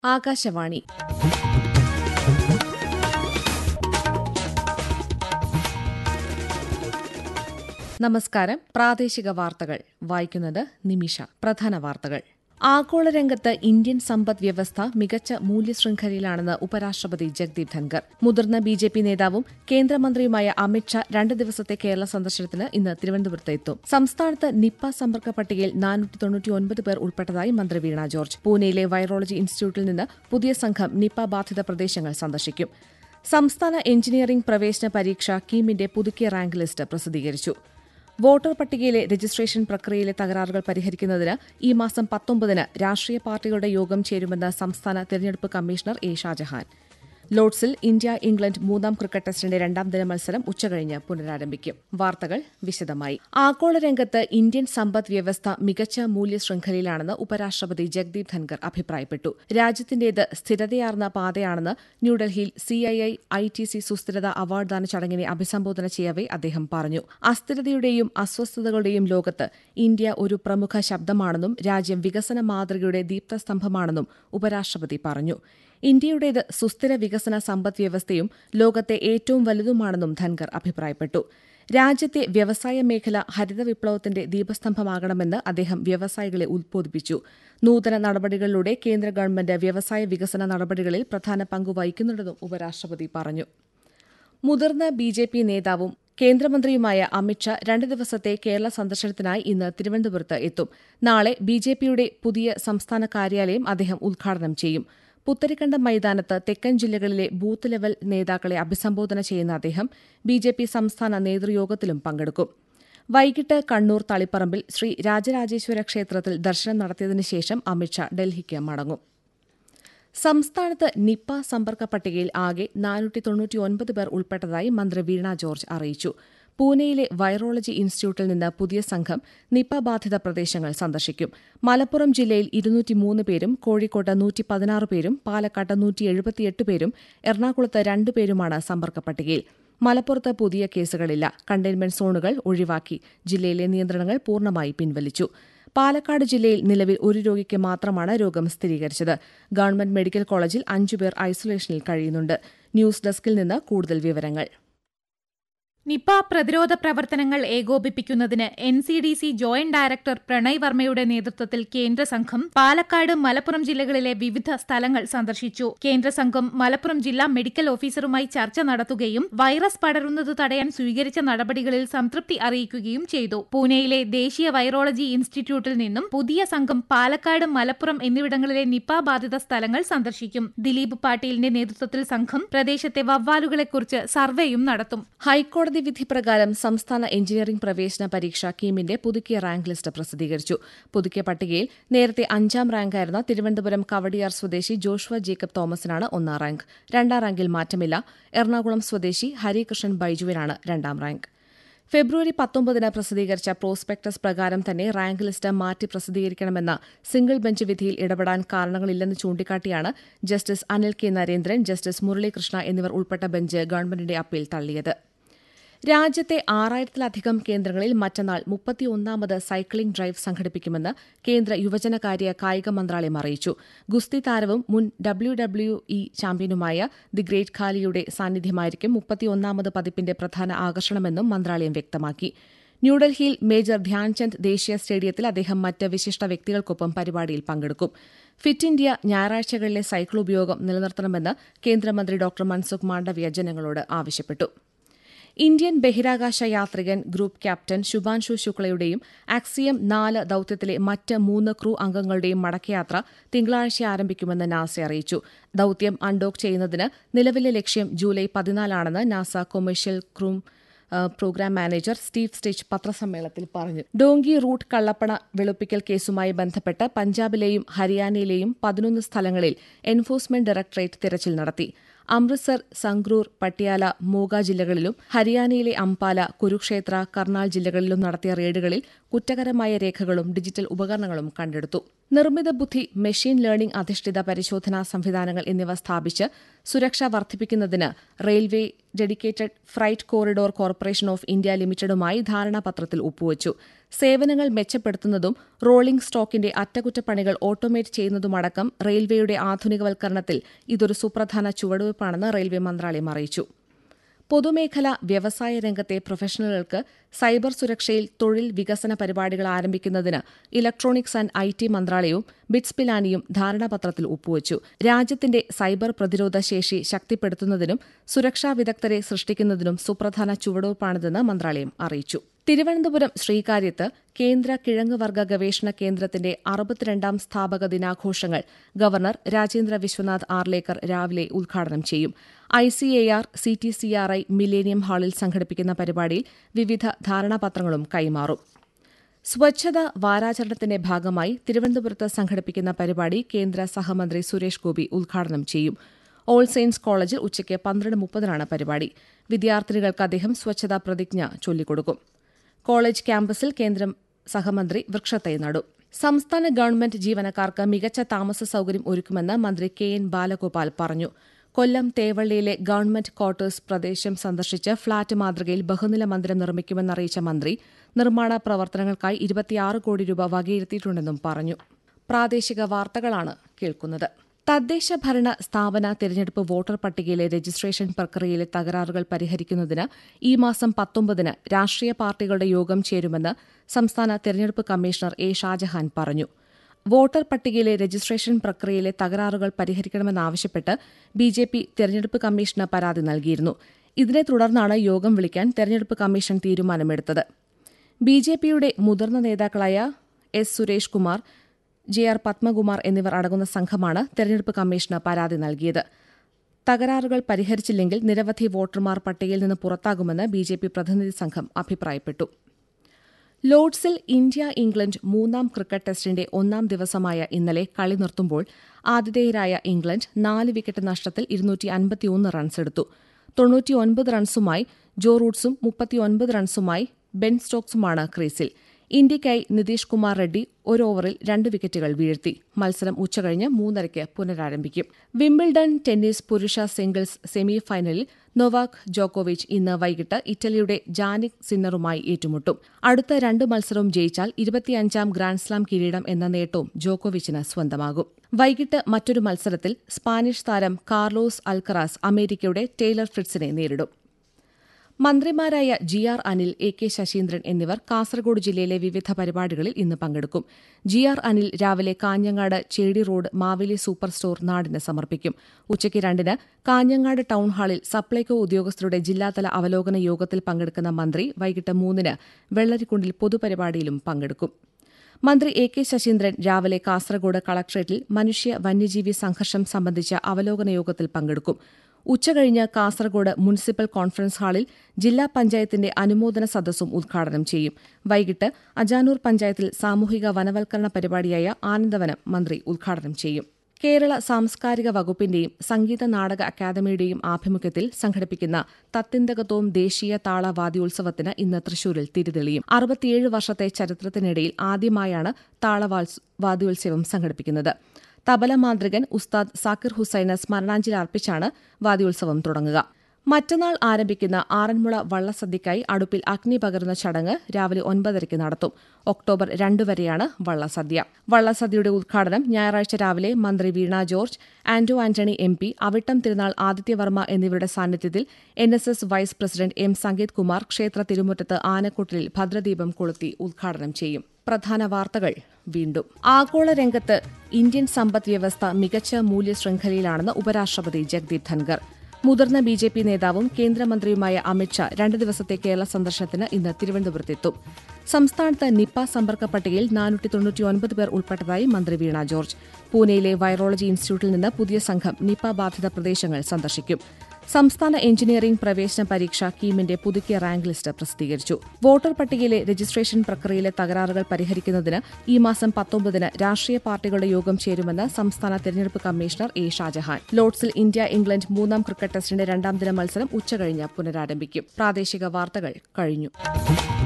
ആകാശവാണി നമസ്കാരം പ്രാദേശിക വാർത്തകൾ വായിക്കുന്നത് നിമിഷ പ്രധാന വാർത്തകൾ ആഗോള രംഗത്ത് ഇന്ത്യൻ സമ്പദ് വ്യവസ്ഥ മികച്ച മൂല്യശൃംഖലയിലാണെന്ന് ഉപരാഷ്ട്രപതി ജഗ്ദീപ് ധൻകർ മുതിർന്ന ബി ജെ പി നേതാവും കേന്ദ്രമന്ത്രിയുമായ അമിത്ഷാ രണ്ട് ദിവസത്തെ കേരള സന്ദർശനത്തിന് ഇന്ന് തിരുവനന്തപുരത്ത് എത്തും സംസ്ഥാനത്ത് നിപ്പ സമ്പർക്ക പട്ടികയിൽ നാനൂറ്റി തൊണ്ണൂറ്റിയൊൻപത് പേർ ഉൾപ്പെട്ടതായി മന്ത്രി വീണ ജോർജ് പൂനെയിലെ വൈറോളജി ഇൻസ്റ്റിറ്റ്യൂട്ടിൽ നിന്ന് പുതിയ സംഘം നിപ്പ ബാധിത പ്രദേശങ്ങൾ സന്ദർശിക്കും സംസ്ഥാന എഞ്ചിനീയറിംഗ് പ്രവേശന പരീക്ഷ കീമിന്റെ പുതുക്കിയ റാങ്ക് ലിസ്റ്റ് പ്രസിദ്ധീകരിച്ചു വോട്ടർ പട്ടികയിലെ രജിസ്ട്രേഷൻ പ്രക്രിയയിലെ തകരാറുകൾ പരിഹരിക്കുന്നതിന് ഈ മാസം പത്തൊമ്പതിന് രാഷ്ട്രീയ പാർട്ടികളുടെ യോഗം ചേരുമെന്ന് സംസ്ഥാന തെരഞ്ഞെടുപ്പ് കമ്മീഷണർ എ ഷാജഹാൻ ലോർഡ്സിൽ ഇന്ത്യ ഇംഗ്ലണ്ട് മൂന്നാം ക്രിക്കറ്റ് ടെസ്റ്റിന്റെ രണ്ടാം ദിന മത്സരം ഉച്ചകഴിഞ്ഞ് പുനരാരംഭിക്കും വാർത്തകൾ വിശദമായി ആഗോള രംഗത്ത് ഇന്ത്യൻ സമ്പദ് വ്യവസ്ഥ മികച്ച മൂല്യശൃംഖലയിലാണെന്ന് ഉപരാഷ്ട്രപതി ജഗ്ദീപ് ധൻകർ അഭിപ്രായപ്പെട്ടു രാജ്യത്തിന്റേത് സ്ഥിരതയാർന്ന പാതയാണെന്ന് ന്യൂഡൽഹിയിൽ സിഐഐ ഐ ടി സി സുസ്ഥിരത അവാർഡ് ദാന ചടങ്ങിനെ അഭിസംബോധന ചെയ്യവെ അദ്ദേഹം പറഞ്ഞു അസ്ഥിരതയുടെയും അസ്വസ്ഥതകളുടെയും ലോകത്ത് ഇന്ത്യ ഒരു പ്രമുഖ ശബ്ദമാണെന്നും രാജ്യം വികസന മാതൃകയുടെ ദീപ്തസ്തംഭമാണെന്നും ഉപരാഷ്ട്രപതി പറഞ്ഞു ഇന്ത്യയുടേത് സുസ്ഥിര വികസന സമ്പദ് വ്യവസ്ഥയും ലോകത്തെ ഏറ്റവും വലുതുമാണെന്നും ധൻകർ അഭിപ്രായപ്പെട്ടു രാജ്യത്തെ വ്യവസായ മേഖല ഹരിത വിപ്ലവത്തിന്റെ ദീപസ്തംഭമാകണമെന്ന് അദ്ദേഹം വ്യവസായികളെ ഉദ്ബോധിപ്പിച്ചു നൂതന നടപടികളിലൂടെ കേന്ദ്ര ഗവൺമെന്റ് വ്യവസായ വികസന നടപടികളിൽ പ്രധാന പങ്ക് വഹിക്കുന്നുണ്ടെന്നും ഉപരാഷ്ട്രപതി പറഞ്ഞു മുതിർന്ന ബി ജെ പി നേതാവും കേന്ദ്രമന്ത്രിയുമായ അമിത്ഷാ രണ്ട് ദിവസത്തെ കേരള സന്ദർശനത്തിനായി ഇന്ന് തിരുവനന്തപുരത്ത് എത്തും നാളെ ബി ജെ പിയുടെ പുതിയ സംസ്ഥാന കാര്യാലയം അദ്ദേഹം ഉദ്ഘാടനം ചെയ്യും പുത്തരിക്കണ്ടം മൈതാനത്ത് തെക്കൻ ജില്ലകളിലെ ബൂത്ത് ലെവൽ നേതാക്കളെ അഭിസംബോധന ചെയ്യുന്ന അദ്ദേഹം ബി ജെ പി സംസ്ഥാന നേതൃയോഗത്തിലും പങ്കെടുക്കും വൈകിട്ട് കണ്ണൂർ തളിപ്പറമ്പിൽ ശ്രീ രാജരാജേശ്വര ക്ഷേത്രത്തിൽ ദർശനം നടത്തിയതിനു ശേഷം അമിത്ഷാ ഡൽഹിക്ക് മടങ്ങും സംസ്ഥാനത്ത് നിപ്പ സമ്പർക്ക പട്ടികയിൽ ആകെ നാനൂറ്റി തൊണ്ണൂറ്റിയൊൻപത് പേർ ഉൾപ്പെട്ടതായി മന്ത്രി വീണ ജോർജ് അറിയിച്ചു പൂനെയിലെ വൈറോളജി ഇൻസ്റ്റിറ്റ്യൂട്ടിൽ നിന്ന് പുതിയ സംഘം നിപ്പ ബാധിത പ്രദേശങ്ങൾ സന്ദർശിക്കും മലപ്പുറം ജില്ലയിൽ ഇരുന്നൂറ്റിമൂന്ന് പേരും കോഴിക്കോട്ട് നൂറ്റി പതിനാറ് പേരും പാലക്കാട്ട് നൂറ്റി എഴുപത്തിയെട്ട് പേരും എറണാകുളത്ത് രണ്ടുപേരുമാണ് സമ്പർക്ക പട്ടികയിൽ മലപ്പുറത്ത് പുതിയ കേസുകളില്ല കണ്ടെയ്ൻമെന്റ് സോണുകൾ ഒഴിവാക്കി ജില്ലയിലെ നിയന്ത്രണങ്ങൾ പൂർണ്ണമായി പിൻവലിച്ചു പാലക്കാട് ജില്ലയിൽ നിലവിൽ ഒരു രോഗിക്ക് മാത്രമാണ് രോഗം സ്ഥിരീകരിച്ചത് ഗവൺമെന്റ് മെഡിക്കൽ കോളേജിൽ അഞ്ചുപേർ ഐസൊലേഷനിൽ കഴിയുന്നുണ്ട് ന്യൂസ് ഡെസ്കിൽ നിന്ന് കൂടുതൽ വിവരങ്ങൾ നിപ പ്രതിരോധ പ്രവർത്തനങ്ങൾ ഏകോപിപ്പിക്കുന്നതിന് N C D C joint director Pranay വർമ്മയുടെ നേതൃത്വത്തിൽ കേന്ദ്ര സംഘം പാലക്കാട് മലപ്പുറം ജില്ലകളിലെ വിവിധ സ്ഥലങ്ങൾ സന്ദർശിച്ചു കേന്ദ്ര സംഘം മലപ്പുറം ജില്ലാ മെഡിക്കൽ ഓഫീസറുമായി ചർച്ച നടത്തുകയും വൈറസ് പടരുന്നത് തടയാൻ സ്വീകരിച്ച നടപടികളിൽ സംതൃപ്തി അറിയിക്കുകയും ചെയ്തു പൂനെയിലെ ദേശീയ വൈറോളജി ഇൻസ്റ്റിറ്റ്യൂട്ടിൽ നിന്നും പുതിയ സംഘം പാലക്കാട് മലപ്പുറം എന്നിവിടങ്ങളിലെ നിപ ബാധിത സ്ഥലങ്ങൾ സന്ദർശിക്കും ദിലീപ് പാട്ടീലിന്റെ നേതൃത്വത്തിൽ സംഘം പ്രദേശത്തെ വവ്വാലുകളെക്കുറിച്ച് സർവേയും നടത്തും ഹൈക്കോടതി കോടതി വിധി പ്രകാരം സംസ്ഥാന എഞ്ചിനീയറിംഗ് പ്രവേശന പരീക്ഷ കീമിന്റെ പുതുക്കിയ റാങ്ക് ലിസ്റ്റ് പ്രസിദ്ധീകരിച്ചു പുതുക്കിയ പട്ടികയിൽ നേരത്തെ അഞ്ചാം റാങ്കായിരുന്ന തിരുവനന്തപുരം കവടിയാർ സ്വദേശി ജോഷുവ ജേക്കബ് തോമസിനാണ് ഒന്നാം റാങ്ക് രണ്ടാം റാങ്കിൽ മാറ്റമില്ല എറണാകുളം സ്വദേശി ഹരികൃഷ്ണൻ ബൈജുവിനാണ് രണ്ടാം റാങ്ക് ഫെബ്രുവരി പത്തൊമ്പതിന് പ്രസിദ്ധീകരിച്ച പ്രോസ്പെക്ടസ് പ്രകാരം തന്നെ റാങ്ക് ലിസ്റ്റ് മാറ്റി പ്രസിദ്ധീകരിക്കണമെന്ന സിംഗിൾ ബെഞ്ച് വിധിയിൽ ഇടപെടാൻ കാരണങ്ങളില്ലെന്ന് ചൂണ്ടിക്കാട്ടിയാണ് justice Anil K Narendran justice Muralikrishna എന്നിവർ ഉൾപ്പെട്ട ബെഞ്ച് ഗവൺമെന്റിന്റെ അപ്പീൽ തള്ളിയത് രാജ്യത്തെ ആറായിരത്തിലധികം കേന്ദ്രങ്ങളിൽ മറ്റന്നാൾ മുപ്പത്തിയൊന്നാമത് സൈക്ലിംഗ് ഡ്രൈവ് സംഘടിപ്പിക്കുമെന്ന് കേന്ദ്ര യുവജനകാര്യ കായിക മന്ത്രാലയം അറിയിച്ചു ഗുസ്തി താരവും മുൻ ഡബ്ല്യു ഡബ്ല്യു ഇ ചാമ്പ്യനുമായ ദി ഗ്രേറ്റ് ഖാലിയുടെ സാന്നിധ്യമായിരിക്കും മുപ്പത്തിയൊന്നാമത് പതിപ്പിന്റെ പ്രധാന ആകർഷണമെന്നും മന്ത്രാലയം വ്യക്തമാക്കി ന്യൂഡൽഹിയിൽ മേജർ ധ്യാൻചന്ദ് ദേശീയ സ്റ്റേഡിയത്തിൽ അദ്ദേഹം മറ്റ് വിശിഷ്ട വ്യക്തികൾക്കൊപ്പം പരിപാടിയിൽ പങ്കെടുക്കും ഫിറ്റ് ഇന്ത്യ ഞായറാഴ്ചകളിലെ സൈക്കിൾ ഉപയോഗം നിലനിർത്തണമെന്ന് കേന്ദ്രമന്ത്രി ഡോക്ടർ മൻസുഖ് മാണ്ഡവ്യ ജനങ്ങളോട് ആവശ്യപ്പെട്ടു ഇന്ത്യൻ ബഹിരാകാശ യാത്രികൻ ഗ്രൂപ്പ് ക്യാപ്റ്റൻ ശുഭാൻഷു ശുക്ലയുടെയും ആക്സിയം നാല് ദൌത്യത്തിലെ മറ്റ് മൂന്ന് ക്രൂ അംഗങ്ങളുടെയും മടക്കയാത്ര തിങ്കളാഴ്ച ആരംഭിക്കുമെന്ന് നാസ അറിയിച്ചു ദൌത്യം അൺഡോക്ക് ചെയ്യുന്നതിന് നിലവിലെ ലക്ഷ്യം ജൂലൈ പതിനാലാണെന്ന് NASA commercial crew program manager Steve Stich പത്രസമ്മേളനത്തിൽ പറഞ്ഞു ഡോങ്കി റൂട്ട് കള്ളപ്പണ വെളുപ്പിക്കൽ കേസുമായി ബന്ധപ്പെട്ട് പഞ്ചാബിലെയും ഹരിയാനയിലെയും പതിനൊന്ന് സ്ഥലങ്ങളിൽ എൻഫോഴ്സ്മെന്റ് ഡയറക്ടറേറ്റ് തിരച്ചിൽ നടത്തി അമൃത്സർ സംഗ്രൂർ പട്യാല മോഗ ജില്ലകളിലും ഹരിയാനയിലെ അംപാല കുരുക്ഷേത്ര കർണാൽ ജില്ലകളിലും നടത്തിയ റെയ്ഡുകളിൽ കുറ്റകരമായ രേഖകളും ഡിജിറ്റൽ ഉപകരണങ്ങളും കണ്ടെടുത്തു നിർമ്മിത ബുദ്ധി മെഷീൻ ലേണിംഗ് അധിഷ്ഠിത പരിശോധനാ സംവിധാനങ്ങൾ എന്നിവ സ്ഥാപിച്ച് സുരക്ഷ വർദ്ധിപ്പിക്കുന്നതിന് railway dedicated freight corridor corporation of India ലിമിറ്റഡുമായി ധാരണാപത്രത്തിൽ ഒപ്പുവച്ചു സേവനങ്ങൾ മെച്ചപ്പെടുത്തുന്നതും റോളിംഗ് സ്റ്റോക്കിന്റെ അറ്റകുറ്റപ്പണികൾ ഓട്ടോമേറ്റ് ചെയ്യുന്നതുമടക്കം റെയിൽവേയുടെ ആധുനികവൽക്കരണത്തിൽ ഇതൊരു സുപ്രധാന ചുവടുവയ്പ്പാണെന്ന് റെയിൽവേ മന്ത്രാലയം അറിയിച്ചു പൊതുമേഖല വ്യവസായ രംഗത്തെ പ്രൊഫഷണലുകൾക്ക് സൈബർ സുരക്ഷയിൽ തൊഴിൽ വികസന പരിപാടികൾ ആരംഭിക്കുന്നതിന് ഇലക്ട്രോണിക്സ് ആൻഡ് ഐ ടി മന്ത്രാലയവും ബിറ്റ്സ് പിലാനിയും ധാരണാപത്രത്തിൽ ഒപ്പുവച്ചു രാജ്യത്തിന്റെ സൈബർ പ്രതിരോധ ശേഷി ശക്തിപ്പെടുത്തുന്നതിനും സുരക്ഷാ വിദഗ്ധരെ സൃഷ്ടിക്കുന്നതിനും സുപ്രധാന ചുവടുവയ്പ്പാണിതെന്ന് മന്ത്രാലയം അറിയിച്ചു തിരുവനന്തപുരം ശ്രീകാര്യത്ത് കേന്ദ്ര കിഴങ്ങുവർഗ ഗവേഷണ കേന്ദ്രത്തിന്റെ അറുപത്തിരണ്ടാം സ്ഥാപക ദിനാഘോഷങ്ങൾ ഗവർണർ രാജേന്ദ്ര വിശ്വനാഥ് ആർലേക്കർ രാവിലെ ഉദ്ഘാടനം ചെയ്യും I C A R C T C R I millennium ഹാളിൽ സംഘടിപ്പിക്കുന്ന പരിപാടിയിൽ വിവിധ ധാരണാപത്രങ്ങളും കൈമാറും സ്വച്ഛത വാരാചരണത്തിന്റെ ഭാഗമായി തിരുവനന്തപുരത്ത് സംഘടിപ്പിക്കുന്ന പരിപാടി കേന്ദ്ര സഹമന്ത്രി സുരേഷ് ഗോപി ഉദ്ഘാടനം ചെയ്യും ഓൾ സെയിൻസ് കോളേജിൽ ഉച്ചയ്ക്ക് പന്ത്രണ്ട് മുപ്പതിനാണ് പരിപാടി വിദ്യാർത്ഥിനികൾക്ക് അദ്ദേഹം സ്വച്ഛതാ പ്രതിജ്ഞ ചൊല്ലിക്കൊടുക്കും കോളേജ് ക്യാമ്പസിൽ കേന്ദ്രം സഹമന്ത്രി വൃക്ഷത്തൈ നടും സംസ്ഥാന ഗവൺമെന്റ് ജീവനക്കാർക്ക് മികച്ച താമസ സൌകര്യം ഒരുക്കുമെന്ന് മന്ത്രി കെ എൻ ബാലഗോപാൽ പറഞ്ഞു കൊല്ലം തേവള്ളിയിലെ ഗവൺമെന്റ് ക്വാർട്ടേഴ്സ് പ്രദേശം സന്ദർശിച്ച് ഫ്ളാറ്റ് മാതൃകയിൽ ബഹുനില മന്ദിരം നിർമ്മിക്കുമെന്നറിയിച്ച മന്ത്രി നിർമ്മാണ പ്രവർത്തനങ്ങൾക്കായി ഇരുപത്തിയാറ് കോടി രൂപ വകയിരുത്തിയിട്ടുണ്ടെന്നും പറഞ്ഞു പ്രാദേശിക വാർത്തകളാണ് കേൾക്കുന്നത് തദ്ദേശ ഭരണ സ്ഥാപന തിരഞ്ഞെടുപ്പ് വോട്ടർ പട്ടികയിലെ രജിസ്ട്രേഷൻ പ്രക്രിയയിലെ തകരാറുകൾ പരിഹരിക്കുന്നതിന് ഈ മാസം പത്തൊമ്പതിന് രാഷ്ട്രീയ പാർട്ടികളുടെ യോഗം ചേരുമെന്ന് സംസ്ഥാന തിരഞ്ഞെടുപ്പ് കമ്മീഷണർ എ ഷാജഹാൻ പറഞ്ഞു വോട്ടർ പട്ടികയിലെ രജിസ്ട്രേഷൻ പ്രക്രിയയിലെ തകരാറുകൾ പരിഹരിക്കണമെന്നാവശ്യപ്പെട്ട് ബി ജെ പി തെരഞ്ഞെടുപ്പ് കമ്മീഷന് പരാതി നൽകിയിരുന്നു ഇതിനെ തുടർന്നാണ് യോഗം വിളിക്കാൻ തെരഞ്ഞെടുപ്പ് കമ്മീഷൻ തീരുമാനമെടുത്തത് ബി ജെ പിയുടെ മുതിർന്ന നേതാക്കളായ S Suresh Kumar J R Padmakumar എന്നിവർ അടങ്ങുന്ന സംഘമാണ് തെരഞ്ഞെടുപ്പ് കമ്മീഷന് പരാതി നൽകിയത് തകരാറുകൾ പരിഹരിച്ചില്ലെങ്കിൽ നിരവധി വോട്ടർമാർ പട്ടികയിൽ നിന്ന് പുറത്താകുമെന്ന് ബി ജെ പി പ്രതിനിധി സംഘം അഭിപ്രായപ്പെട്ടു ലോർഡ്സിൽ ഇന്ത്യ ഇംഗ്ലണ്ട് മൂന്നാം ക്രിക്കറ്റ് ടെസ്റ്റിന്റെ ഒന്നാം ദിവസമായ ഇന്നലെ കളി നിർത്തുമ്പോൾ ആതിഥേയരായ ഇംഗ്ലണ്ട് നാല് വിക്കറ്റ് നഷ്ടത്തിൽ ഇരുന്നൂറ്റി അൻപത്തിയൊന്ന് റൺസെടുത്തു തൊണ്ണൂറ്റിയൊൻപത് റൺസുമായി ജോ റൂട്ട്സും മുപ്പത്തിയൊൻപത് റൺസുമായി ബെൻ സ്റ്റോക്സുമാണ് ക്രീസിൽ ഇന്ത്യയ്ക്കായി നിതീഷ് കുമാർ റെഡ്ഡി ഒരു ഓവറിൽ രണ്ട് വിക്കറ്റുകൾ വീഴ്ത്തി മത്സരം ഉച്ചകഴിഞ്ഞ് മൂന്നരയ്ക്ക് പുനരാരംഭിക്കും വിംബിൾഡൺ ടെന്നീസ് പുരുഷ സിംഗിൾസ് സെമി ഫൈനലിൽ നൊവാക് ജോക്കോവിച്ച് ഇന്ന് വൈകിട്ട് ഇറ്റലിയുടെ ജാനിക് സിന്നറുമായി ഏറ്റുമുട്ടും അടുത്ത രണ്ട് മത്സരവും ജയിച്ചാൽ ഇരുപത്തിയഞ്ചാം ഗ്രാൻഡ്സ്ലാം കിരീടം എന്ന നേട്ടവും ജോക്കോവിച്ചിന് സ്വന്തമാകും വൈകിട്ട് മറ്റൊരു മത്സരത്തിൽ സ്പാനിഷ് താരം കാർലോസ് അൽക്കറാസ് അമേരിക്കയുടെ ടൈലർ ഫ്രിറ്റ്സിനെ നേരിടും മന്ത്രിമാരായ G R Anil A K Saseendran എന്നിവർ കാസർഗോഡ് ജില്ലയിലെ വിവിധ പരിപാടികളിൽ ഇന്ന് പങ്കെടുക്കും ജി ആർ അനിൽ രാവിലെ Kanhangad Chedi road Maveli super store നാടിന് സമർപ്പിക്കും ഉച്ചയ്ക്ക് രണ്ടിന് കാഞ്ഞങ്ങാട് ടൌൺ ഹാളിൽ സപ്ലൈകോ ഉദ്യോഗസ്ഥരുടെ ജില്ലാതല അവലോകന യോഗത്തിൽ പങ്കെടുക്കുന്ന മന്ത്രി വൈകിട്ട് മൂന്നിന് വെള്ളരിക്കുണ്ടിൽ പൊതുപരിപാടിയിലും പങ്കെടുക്കും മന്ത്രി എ കെ ശശീന്ദ്രൻ രാവിലെ കാസർഗോഡ് കളക്ട്രേറ്റിൽ മനുഷ്യ വന്യജീവി സംഘർഷം സംബന്ധിച്ച അവലോകന യോഗത്തിൽ പങ്കെടുക്കും ഉച്ചകഴിഞ്ഞ് കാസർഗോഡ് മുനിസിപ്പൽ കോൺഫറൻസ് ഹാളിൽ ജില്ലാ പഞ്ചായത്തിന്റെ അനുമോദന സദസ്സും ഉദ്ഘാടനം ചെയ്യും വൈകിട്ട് അജാനൂർ പഞ്ചായത്തിൽ സാമൂഹിക വനവൽക്കരണ പരിപാടിയായ ആനന്ദവനം മന്ത്രി ഉദ്ഘാടനം ചെയ്യും കേരള സാംസ്കാരിക വകുപ്പിന്റെയും സംഗീത നാടക അക്കാദമിയുടെയും ആഭിമുഖ്യത്തിൽ സംഘടിപ്പിക്കുന്ന തത്തിന്തകത്തോം ദേശീയ താള വാദ്യോത്സവത്തിന് ഇന്ന് തൃശൂരിൽ തിരിതെളിയും അറുപത്തിയേഴ് വർഷത്തെ ചരിത്രത്തിനിടയിൽ ആദ്യമായാണ് താളവാത്സ് വാദ്യോത്സവം സംഘടിപ്പിക്കുന്നത് തബല മാന്ത്രികൻ ഉസ്താദ് സാക്കിർ ഹുസൈന് സ്മരണാഞ്ജലി അർപ്പിച്ചാണ് വാദ്യോത്സവം തുടങ്ങുക മറ്റന്നാൾ ആരംഭിക്കുന്ന ആറന്മുള വള്ളസദ്യയ്ക്കായി അടുപ്പിൽ അഗ്നി പകരുന്ന ചടങ്ങ് രാവിലെ ഒൻപതരയ്ക്ക് നടത്തും ഒക്ടോബർ രണ്ട് വരെയാണ് വള്ളസദ്യ വള്ളസദ്യയുടെ ഉദ്ഘാടനം ഞായറാഴ്ച രാവിലെ മന്ത്രി വീണ ജോർജ് ആന്റോ ആന്റണി എം പി അവിട്ടം തിരുനാൾ ആദിത്യവർമ്മ എന്നിവരുടെ സാന്നിധ്യത്തിൽ N S S vice president M Sangeeth Kumar ക്ഷേത്ര തിരുമുറ്റത്ത് ആനക്കൊട്ടിലിൽ ഭദ്രദീപം കൊളുത്തി ഉദ്ഘാടനം ചെയ്യും പ്രധാന വാർത്തകൾ വീണ്ടും ആഗോള രംഗത്ത് ഇന്ത്യൻ സമ്പദ് വ്യവസ്ഥ മികച്ച മൂല്യശൃംഖലയിലാണെന്ന് ഉപരാഷ്ട്രപതി ജഗ്ദീപ് ധൻകർ മുതിർന്ന ബി ജെ പി നേതാവും കേന്ദ്രമന്ത്രിയുമായ അമിത്ഷാ രണ്ട് ദിവസത്തെ കേരള സന്ദർശനത്തിന് ഇന്ന് തിരുവനന്തപുരത്തെത്തും സംസ്ഥാനത്ത് നിപ്പ സമ്പർക്ക പട്ടികയിൽ നാനൂറ്റി തൊണ്ണൂറ്റിയൊൻപത് പേർ ഉൾപ്പെട്ടതായി മന്ത്രി വീണ ജോർജ് പൂനെയിലെ വൈറോളജി ഇൻസ്റ്റിറ്റ്യൂട്ടിൽ നിന്ന് പുതിയ സംഘം നിപ്പ ബാധിത പ്രദേശങ്ങൾ സന്ദർശിക്കും സംസ്ഥാന എഞ്ചിനീയറിംഗ് പ്രവേശന പരീക്ഷ കീമിന്റെ പുതുക്കിയ റാങ്ക് ലിസ്റ്റ് പ്രസിദ്ധീകരിച്ചു വോട്ടർ പട്ടികയിലെ രജിസ്ട്രേഷൻ പ്രക്രിയയിലെ തകരാറുകൾ പരിഹരിക്കുന്നതിന് ഈ മാസം പത്തൊമ്പതിന് രാഷ്ട്രീയ പാർട്ടികളുടെ യോഗം ചേരുമെന്ന് സംസ്ഥാന തെരഞ്ഞെടുപ്പ് കമ്മീഷണർ എ ഷാജഹാൻ ലോർഡ്സിൽ ഇന്ത്യ ഇംഗ്ലണ്ട് മൂന്നാം ക്രിക്കറ്റ് ടെസ്റ്റിന്റെ രണ്ടാം ദിന മത്സരം ഉച്ചകഴിഞ്ഞ് പുനരാരംഭിക്കും പ്രാദേശിക വാർത്തകൾ കഴിഞ്ഞു